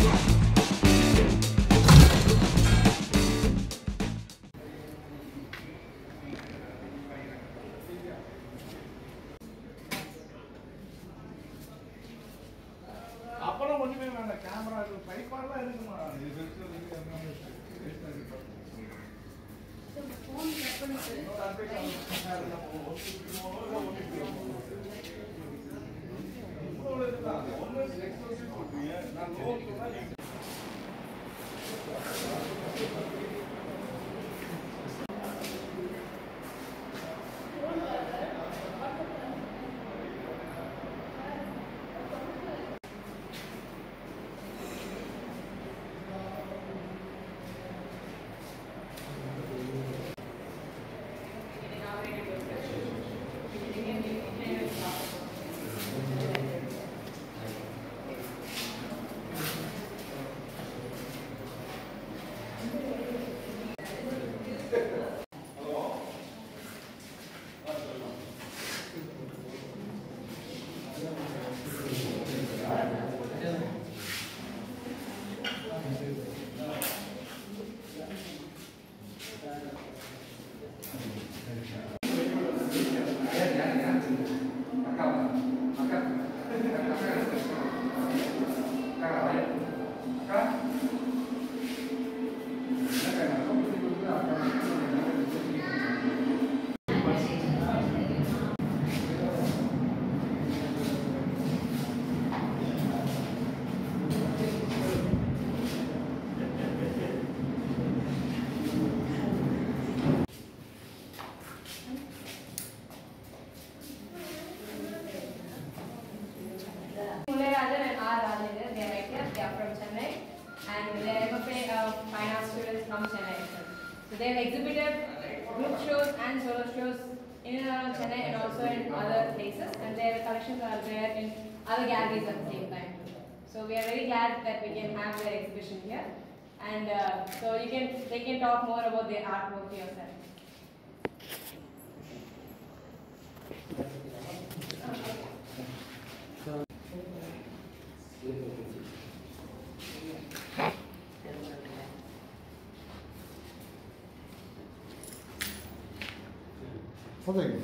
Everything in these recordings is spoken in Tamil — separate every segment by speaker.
Speaker 1: அப்புறம் ஒண்ணுமே வேண்டாம் கேமரா பைப்பாலாம் இருக்குமா இது பெருசு இருக்கு, எல்லாமே இருக்கு. waste ஆ இருக்கு. இன்னொரு update ஆகும். நம்ம ஒட்டிக்குவோம், இல்ல ஒட்டிக்குவோம். இவ்வளவு இதுதான். ஒண்ணு exclusive போட்டீங்க. நான் low சொன்னா நீங்க
Speaker 2: Mulerajan and R. Rajendra, they are right here, they are from Chennai, and they are MFA uh, finance students from Chennai. So they have exhibited group shows and solo shows in and around Chennai and also in other places, and their collections are there in other galleries at the same time. So we are very glad that we can have their exhibition here, and uh, so you can they can talk more about their artwork yourself.
Speaker 1: சொல்லுங்க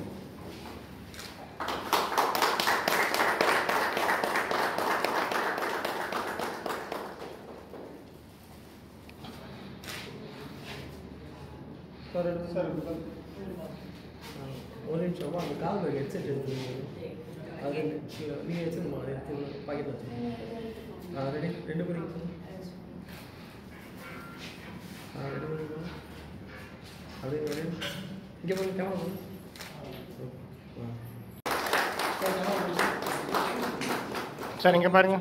Speaker 3: சார் சார் ஒரு நிமிஷம் அந்த காலில் ஹெட்செட் எடுத்து அது நீங்கள் வச்சுருமா எடுத்து பாக்கெட்டில் வச்சுருங்க ஆ ரெடி ரெண்டு பேரும் ஆ ரெண்டு பேரும் அப்படியே ரெடி இங்கே போய் கேமரா போய்
Speaker 4: சார் இங்கே பாருங்க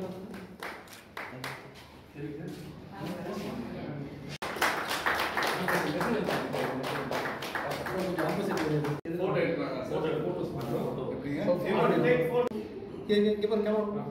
Speaker 1: போட்டோ எடுக்கிறாங்க போட்டோ போட்டோஸ் பண்ணுறோம்
Speaker 3: இங்கே இங்கே பாருங்க camera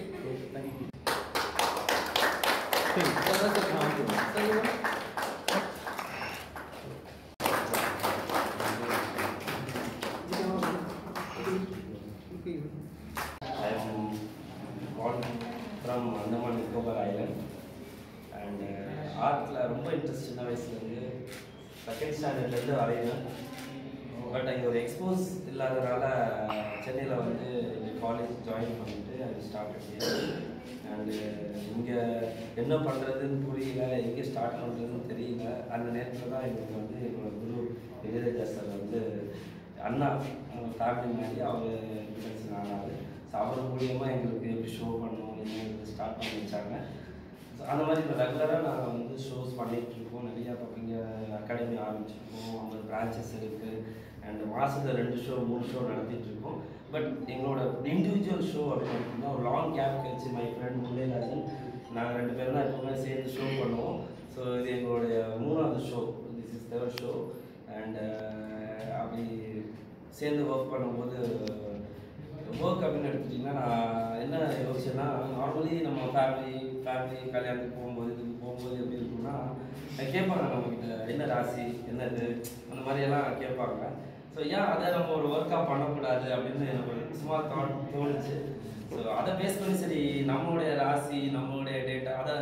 Speaker 5: I am born from Andaman Nicobar Island and ஆர்ட்டில் ரொம்ப இன்ட்ரெஸ்ட் சின்ன வயசுலேருந்து செகண்ட் ஸ்டாண்டர்ட்லேருந்து வரைவேன் பட் அங்கே ஒரு எக்ஸ்போஸ் இல்லாதனால சென்னையில் வந்து காலேஜ் ஜாயின் பண்ணிட்டு அது ஸ்டார்ட் அண்டு இங்கே என்ன பண்ணுறதுன்னு புரியல எங்கே ஸ்டார்ட் பண்ணுறதுன்னு தெரியல அந்த நேரத்தில் தான் எங்களுக்கு வந்து எங்களோட குரு இளையராஜா சார் வந்து அண்ணா ஃபேமிலி மாதிரி அவர் இன்ட்ரெஸ்ட் ஆனார் ஸோ அவர் மூலியமாக எங்களுக்கு எப்படி ஷோ பண்ணணும் என்ன ஸ்டார்ட் பண்ணி வச்சாங்க So, அந்த மாதிரி இப்போ ரெகுலராக நாங்கள் வந்து ஷோஸ் பண்ணிகிட்ருக்கோம் நிறையா இப்போ இங்கே அகாடமி ஆரம்பிச்சிருக்கோம் ஐம்பது பிரான்ச்சஸ் இருக்குது அண்ட் மாதத்தில் ரெண்டு ஷோ மூணு ஷோ நடத்திட்டுருக்கோம் பட் எங்களோட இண்டிவிஜுவல் ஷோ அப்படின்னா ஒரு லாங் கேப் கழிச்சு மை ஃப்ரெண்ட் முல்லைராஜன் நாங்கள் ரெண்டு பேரும் தான் எப்பவுமே சேர்ந்து ஷோ பண்ணுவோம் ஸோ இது எங்களுடைய மூணாவது show this is third show and அப்படி சேர்ந்து ஒர்க் பண்ணும்போது ஒர்க் அப்படின்னு எடுத்துட்டிங்கன்னா நான் என்ன யோசிச்சேன்னா நார்மலி நம்ம ஃபேமிலி ஃபேமிலி கல்யாணத்துக்கு போகும்போது இதுக்கு போகும்போது எப்படி இருக்கும்னா அஹ் கேட்பாங்க நம்மக்கிட்ட என்ன ராசி என்னது அந்த மாதிரியெல்லாம் கேட்பாங்க ஸோ ஏன் அதை நம்ம ஒரு ஒர்க்காக பண்ணக்கூடாது அப்படின்னு எனக்கு ஒரு சும்மா தாட் தோணுச்சு ஸோ அதை பேஸ் பண்ணி சரி நம்மளுடைய ராசி நம்மளுடைய டேட்டா அதை அதை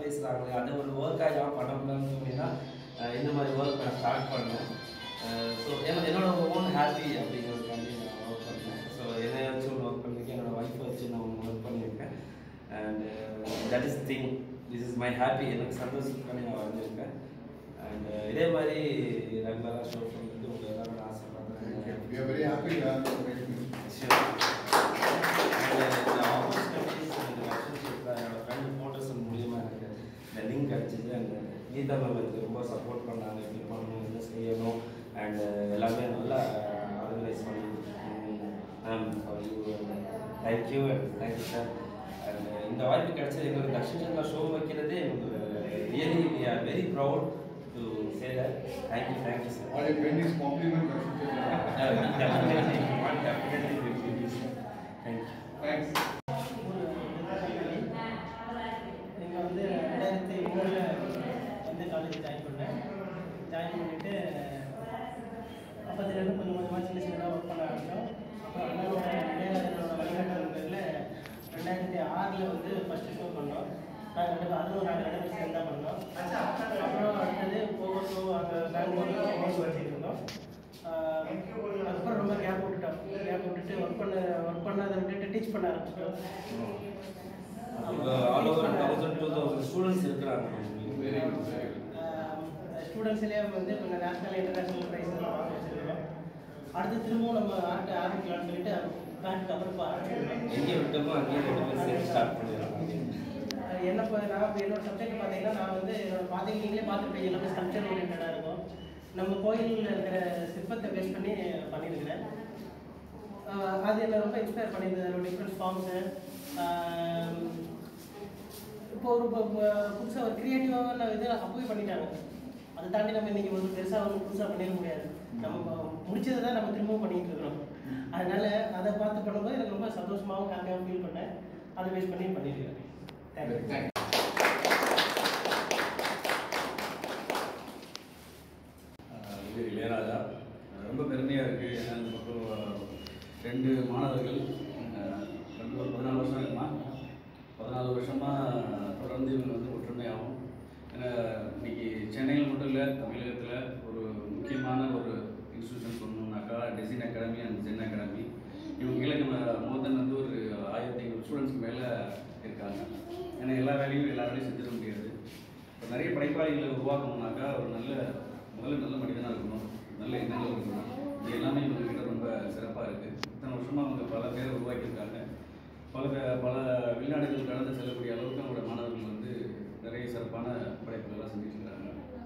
Speaker 5: பேசுகிறாங்களே அதை ஒரு ஒர்க்காக ஏன் பண்ண முடியலன்னு அப்படின்னா அஹ் இந்த மாதிரி ஒர்க் நான் ஸ்டார்ட் பண்ணேன் ஸோ ஏன்னா என்னோட ஓன் ஹாப்பி அப்படிங்கிறதுக்காண்டி நான் ஒர்க் பண்ணேன் ஸோ என்னை வச்சு ஒன்று ஒர்க் பண்ணியிருக்கேன் என்னோட ஒய்ஃபை வச்சு நான் ஒன்று ஒர்க் பண்ணியிருக்கேன் and that is thing this is my happy எனக்கு சந்தோஷத்துக்காண்டி நான் வரைஞ்சிருக்கேன் அண்ட் இதே மாதிரி ரெகுலராக ஷோ பண்ணுறது உங்கள் எல்லாரோட ஆசைப்படுறேன்
Speaker 1: We are very happy to have you.
Speaker 5: Sure. And, uh, இந்த opportunities and relationship ல என்னோட friend photos மூலியமா எனக்கு இந்த link கிடைச்சது. And, கீதா மேம் எனக்கு ரொம்ப சப்போர்ட் பண்ணாங்க எப்படி பண்ணணும் என்ன செய்யணும் அண்ட் எல்லாமே நல்லா ஆர்கனைஸ் பண்ணி ma'am thank you thank you sir and இந்த வாய்ப்பு கிடைச்சது எங்களுக்கு தக்ஷன் சந்திரா ஷோ வைக்கிறதே எங்களுக்கு really we are very proud to say that thank you thank you sir
Speaker 1: All your friends compliment us.
Speaker 5: definitely, definitely will give you sir. Thank you.
Speaker 1: Thanks.
Speaker 6: இங்கே வந்து ரெண்டாயிரத்தி மூணில் வந்து காலேஜ் ஜாயின் பண்ணேன் ஜாயின் பண்ணிவிட்டு அப்போதுலேருந்து கொஞ்சம் கொஞ்சமாக சின்ன சின்னதாக ஒர்க் பண்ண ஆரம்பித்தோம் அப்புறம் அண்ணனோட இளையராஜனோட வழிகாட்டல் பேரில் ரெண்டாயிரத்தி ஆறில் வந்து ஃபஸ்ட்டு ஷோ பண்ணோம் நாங்கள் ரெண்டு அதுவும் நாங்கள் ரெண்டு பேரும் சேர்ந்து தான் பண்ணோம் அப்புறம் அடுத்தது போக ஷோ அங்கே பெங்களூரில் ஷோஸ் வச்சுட்டு இருந்தோம் ஆஹ் அதுக்கப்புறம் ரொம்ப கேப் விட்டுட்டோம் கேப் விட்டுட்டு ஒர்க் பண்ண ஒர்க் பண்ணதை விட்டுட்டு டீச் பண்ண ஆரம்பிச்சிட்டோம்
Speaker 5: all over thousand two thousand students இருக்கிறாங்க
Speaker 1: Very good, very good.
Speaker 6: ஸ்டூடெண்ட்ஸ்லேயே வந்து இப்போ நேஷனல் இன்டர்நேஷனல் ப்ரைஸ் எல்லாம் வாங்க வச்சிருக்கோம் அடுத்து திரும்பவும் நம்ம ஆர்ட் ஆரம்பிக்கலாம்னு சொல்லிட்டு பேக் அப்புறம் இப்போ ஆரம்பிச்சிருக்கோம்
Speaker 5: எங்கே விட்டோமோ அங்கேயே ரெண்டு பேரும் சேர்ந்து ஸ்டார்ட் பண்ணிடுறாங்க
Speaker 6: அஹ் என்ன இப்போ நான் இப்போ என்னோட சப்ஜெக்ட் பார்த்தீங்கன்னா நான் வந்து என்னோட பார்த்தீங்க நீங்களே பார்த்துருப்பீங்க எல்லாமே ஸ்கல்ச்சர் ஓரியன்டாக இருக்கும் நம்ம கோயிலில் இருக்கிற சிற்பத்தை பேஸ் பண்ணி பண்ணியிருக்கிறேன் அஹ் அது என்ன ரொம்ப இன்ஸ்பயர் பண்ணியிருந்தது அதோட டிஃப்ரெண்ட் ஃபார்ம்ஸு இப்போ ஒரு புதுசாக ஒரு க்ரியேட்டிவான இது அப்போவே பண்ணிட்டாங்க அதை தாண்டி நம்ம இன்னைக்கு ஒரு பெருசாக ஒன்றும் புதுசாக பண்ணிட முடியாது நம்ம முடிச்சதை தான் நம்ம திரும்பவும் பண்ணிட்டு இருக்கிறோம் அதனால அதை பார்த்து பண்ணும்போது எனக்கு ரொம்ப சந்தோஷமாகவும் ஹாப்பியாகவும் ஃபீல் பண்ணேன் அதை பேஸ் பண்ணி பண்ணியிருக்கேன் தேங்க்யூ
Speaker 1: Thanks.
Speaker 7: ஆஹ் இது இளையராஜா ஆஹ் ரொம்ப பெருமையாக இருக்குது ஏன்னா இந்த பக்கம் ஆஹ் ரெண்டு மாணவர்கள் ஆஹ் ரெண்டு ஒரு பதினாலு வருஷம் இருக்குமா பதினாலு வருஷமாக தொடர்ந்து இவங்க வந்து ஒற்றுமையாகும் ஏன்னா இன்னைக்கு சென்னையில் மட்டும் இல்லை தமிழகத்தில் ஒரு முக்கியமான ஒரு இன்ஸ்டியூஷன் சொல்லணுன்னாக்கா design academy and Zen academy இவங்க கீழே நம்ம மோர் தென் வந்து ஒரு ஆயிரத்தி ஐநூறு ஸ்டூடெண்ட்ஸ்க்கு மேலே இருக்காங்க ஏன்னா எல்லா வேலையும் எல்லா வேலையும் செஞ்சிட முடியாது இப்போ நிறைய படைப்பாளிகளை உருவாக்கணும்னாக்கா ஒரு நல்ல முதல்ல நல்ல மனிதனாக இருக்கணும் நல்ல எண்ணங்கள் இருக்கணும் இது எல்லாமே இவங்க கிட்ட ரொம்ப சிறப்பாக இருக்குது இத்தனை வருஷமாக அவங்க பல பேரை உருவாக்கியிருக்காங்க பல பே- பல வெளிநாடுகள் கடந்து செல்லக்கூடிய அளவுக்கு அவங்களோட மாணவர்கள் வந்து நிறைய சிறப்பான படைப்புகள்லாம் செஞ்சுட்டு இருக்காங்க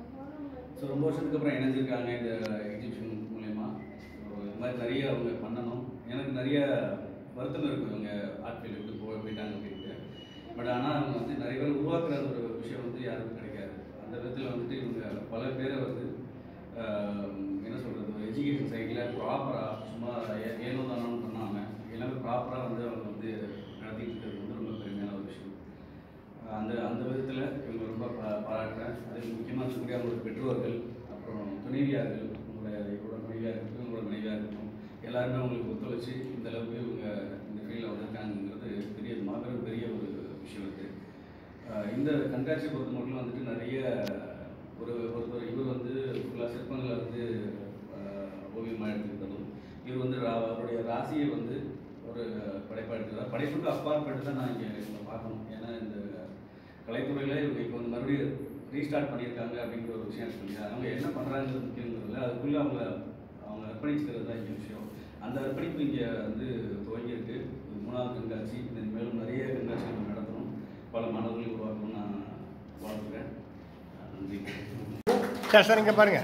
Speaker 7: ஸோ ரொம்ப வருஷத்துக்கு அப்புறம் இணைஞ்சிருக்காங்க இந்த எக்ஸிபிஷன் மூலயமா ஸோ இது மாதிரி நிறைய அவங்க பண்ணணும் எனக்கு நிறைய வருத்தம் இருக்கும் இவங்க ஆர்ட் ஃபீல்டு விட்டு போய் போயிட்டாங்க அப்படின்ட்டு பட் ஆனால் அவங்க வந்து நிறைய பேர் உருவாக்குற ஒரு விஷயம் வந்து யாருக்கும் கிடைக்காது அந்த விதத்தில் வந்துட்டு இவங்க பல பேரை வந்து ஆஹ், என்ன சொல்கிறது ஒரு எஜுகேஷன் சைடில் ப்ராப்பராக சும்மா ஏ- ஏனோ தானோன்னு பண்ணாமல் எல்லாமே ப்ராப்பராக வந்து அவங்க வந்து நடத்திட்டு இருக்கிறது வந்து ரொம்ப பெருமையான ஒரு விஷயம் அந்த அந்த விதத்தில் இவங்க ரொம்ப பா- பாராட்டுறேன் அதுக்கு முக்கியமாக இருக்கக்கூடிய அவங்களோட பெற்றோர்கள் அப்புறம் துணைவியார்கள் உங்களோட இவரோட மனைவியாக இருக்கட்டும் உங்களோட மனைவியாக இருக்கட்டும் எல்லாருமே அவங்களுக்கு ஒத்துழைச்சி இந்த அளவுக்கு இவங்க இந்த ஃபீல்டில் வந்திருக்காங்கிறது பெரிய மாபெரும் பெரிய ஒரு விஷயம் இருக்குது இந்த கண்காட்சியை பொறுத்த மட்டும் வந்துட்டு நிறைய ஒரு ஒருத்தர் இவர் வந்து ஃபுல்லாக சிற்பங்களை வந்து ஆஹ், ஓவியமாக எடுத்துக்கிட்டதும் இவர் வந்து ரா- அவருடைய ராசியை வந்து ஒரு படைப்பாக எடுத்துக்கிறார் படைப்புக்கு அப்பாற்பட்டு தான் நான் இங்கே இவங்க பார்க்கணும் ஏன்னா இந்த கலைத்துறையில் இவங்க இப்போ வந்து மறுபடியும் ரீஸ்டார்ட் பண்ணியிருக்காங்க அப்படிங்கிற ஒரு விஷயம் இருக்கு இல்லையா அவங்க என்ன பண்ணுறாங்கிறது முக்கியங்கிறதுல அதுக்குள்ளே அவங்க அவங்க அர்ப்பணிச்சுக்கிறது தான் இங்கே விஷயம் அந்த அர்ப்பணிப்பு இங்கே வந்து துவங்கியிருக்கு இது மூணாவது கண்காட்சி இதன் மேலும் நிறைய கண்காட்சிகள் நம்ம நடத்தணும் பல மாணவர்களை உருவாக்கணும்னு நான் வாழ்த்துக்கிறேன் நன்றி
Speaker 4: சார் சார் இங்கே பாருங்க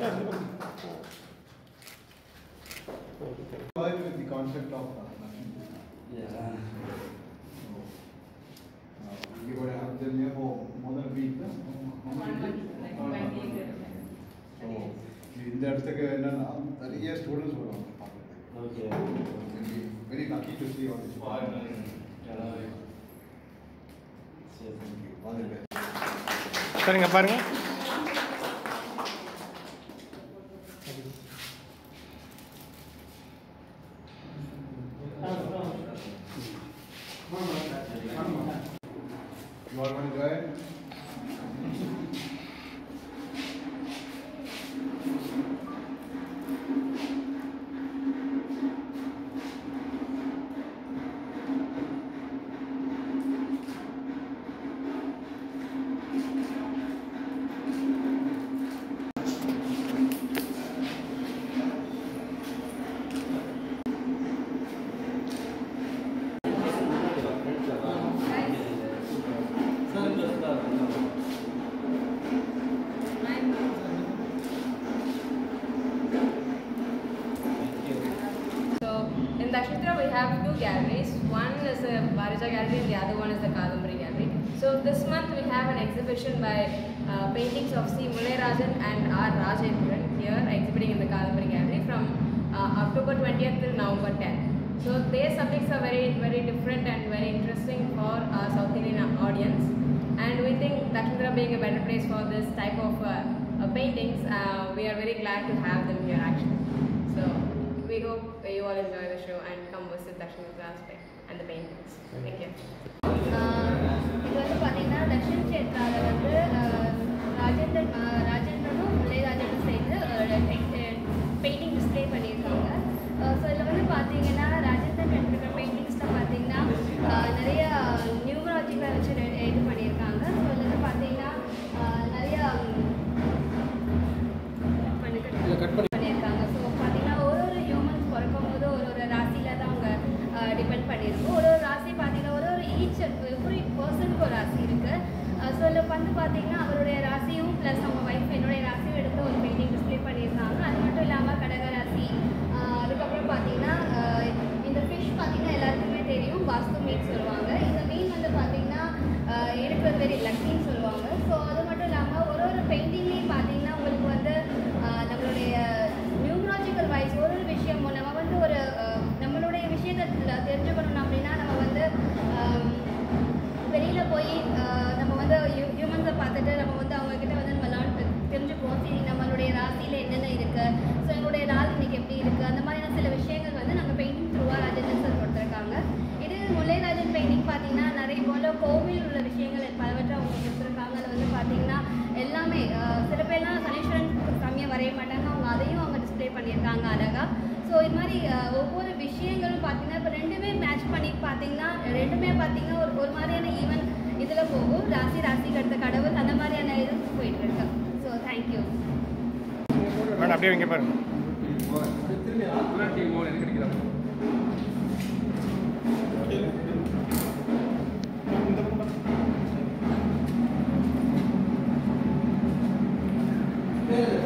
Speaker 1: Work with the concept of uh, nothing.
Speaker 5: Yeah.
Speaker 1: Uh, You would have them here for more than a week, no? How many days? So, இந்த இடத்துக்கு என்னன்னா நிறைய ஸ்டூடெண்ட்ஸ் வருவாங்க பார்க்கறதுக்கு
Speaker 5: Okay.
Speaker 1: Very lucky to see all this
Speaker 5: சரி, thank you.
Speaker 1: all the best
Speaker 4: sir இங்கே பாருங்க
Speaker 1: You all want to go ahead?
Speaker 2: So in Dakshitra we have two galleries. One is the Bharija gallery and the other one is the Kadambari gallery. So this month we have an exhibition by uh, paintings of C. Mulayarajan and R. Rajendran here exhibiting in the Kadambari gallery from uh, October 20th till November 10th. So their subjects are very very different and very interesting for our South Indian audience. And we think Dakshitra being a better place for this type of uh, uh, paintings, uh, we are very glad to have them here actually. So we hope you all enjoy the show and come visit Dakshina's aspect and the paintings. Thank you.
Speaker 8: இது வந்து பார்த்தீங்கன்னா தக்ஷின் சேத்ராவில் வந்து அஹ், ராஜேந்தர் அஹ், ராஜேந்திரனும் இளையராஜனும் சேர்ந்து பெயிண்டிங் டிஸ்ப்ளே பண்ணியிருக்காங்க ஸோ இதில் வந்து பார்த்தீங்கன்னா ராஜேந்தர் எடுத்துருக்க பெயிண்டிங்ஸில் பார்த்தீங்கன்னா அஹ், நிறைய நியூமராஜிக்கலை வச்சு ரெ- இது பண்ணியிருக்காங்க ஸோ இதில் வந்து பார்த்தீங்கன்னா அஹ், நிறைய
Speaker 3: இல்லை கட் பண்ணி
Speaker 8: பண்ணியிருக்காங்க ஸோ பார்த்தீங்கன்னா ஒரு ஒரு ஹியூமன்ஸ் பிறக்கும் போது ஒரு ஒரு ராசியில் தான் அவங்க டிபெண்ட் பண்ணியிருக்கோம் ஒரு ஒரு ராசி பார்த்தீங்கன்னா ஒரு ஒரு ஈச் எவ்ரி பர்சனுக்கு ஒரு ராசி இருக்குது ஸோ இதில் வந்து பார்த்தீங்கன்னா அவருடைய ராசியும் ப்ளஸ் அவங்க ஒய்ஃப் என்னுடைய ராசியும் எடுத்து ஒரு பெயிண்டிங் டிஸ்ப்ளே பண்ணியிருக்காங்க அது மட்டும் இல்லாமல் கடக ராசி ஆஹ் அதுக்கப்புறம் பார்த்தீங்கன்னா ஆஹ் இந்த ஃபிஷ் பார்த்தீங்கன்னா எல்லாருக்குமே தெரியும் வாஸ்து மீன் சொல்லுவாங்க இந்த மீன் வந்து பார்த்தீங்கன்னா ஆஹ் இருக்கிறது வெரி லக்கின்னு சொல்லுவாங்க ஸோ அது மட்டும் இல்லாமல் ஒரு ஒரு பெயிண்டிங்லேயும் பார்த்தீங்கன்னா உங்களுக்கு வந்து ஆஹ் நம்மளுடைய நியூமராஜிக்கல் வைஸ் ஒரு ஒரு விஷயமும் நம்ம வந்து ஒரு ஆஹ் நம்மளுடைய விஷயத்தை தெ- தெரிஞ்சுக்கணும் அப்படின்னா நம்ம வந்து வெளியில் போய் ஆஹ் நம்ம வந்து ஹியூமன்ஸை பார்த்துட்டு நம்ம வந்து அவங்கக்கிட்ட வந்து நம்ம லேர்ன் தெரிஞ்சுக்குவோம் சரி நம்மளுடைய ராசியில் என்னென்ன இருக்குது ஸோ எங்களுடைய நாள் இன்னைக்கு எப்படி இருக்குது அந்த மாதிரியான சில விஷயங்கள் வந்து நாங்கள் பெயிண்டிங் த்ரூவாக ராஜேந்திரன் சார் கொடுத்துருக்காங்க இது முல்லைராஜன் பெயிண்டிங் பார்த்தீங்கன்னா நிறைய போல கோவில் உள்ள விஷயங்கள் பலவற்றை அவங்க கொடுத்துருக்காங்க அதில் வந்து பார்த்தீங்கன்னா எல்லாமே ஆஹ் சில பேர்லாம் சனீஸ்வரன் சாமியை வரைய மாட்டாங்க அவங்க அதையும் அவங்க டிஸ்ப்ளே பண்ணியிருக்காங்க அழகாக ஸோ இது மாதிரி ஆஹ் ஒவ்வொரு விஷயங்களும் பார்த்தீங்கன்னா இப்போ ரெண்டுமே மேட்ச் பண்ணி பார்த்தீங்கன்னா ரெண்டுமே பார்த்தீங்கன்னா ஒரு ஒரு மாதிரியான ஈவன் இதில் போகும் ராசி ராசிக்கு அடுத்த கடவுள் அந்த மாதிரியான இது போயிட்டு இருக்கு ஸோ தேங்க்யூ
Speaker 4: மேடம் அப்படியே இங்கே பாருங்க
Speaker 3: திரும்பி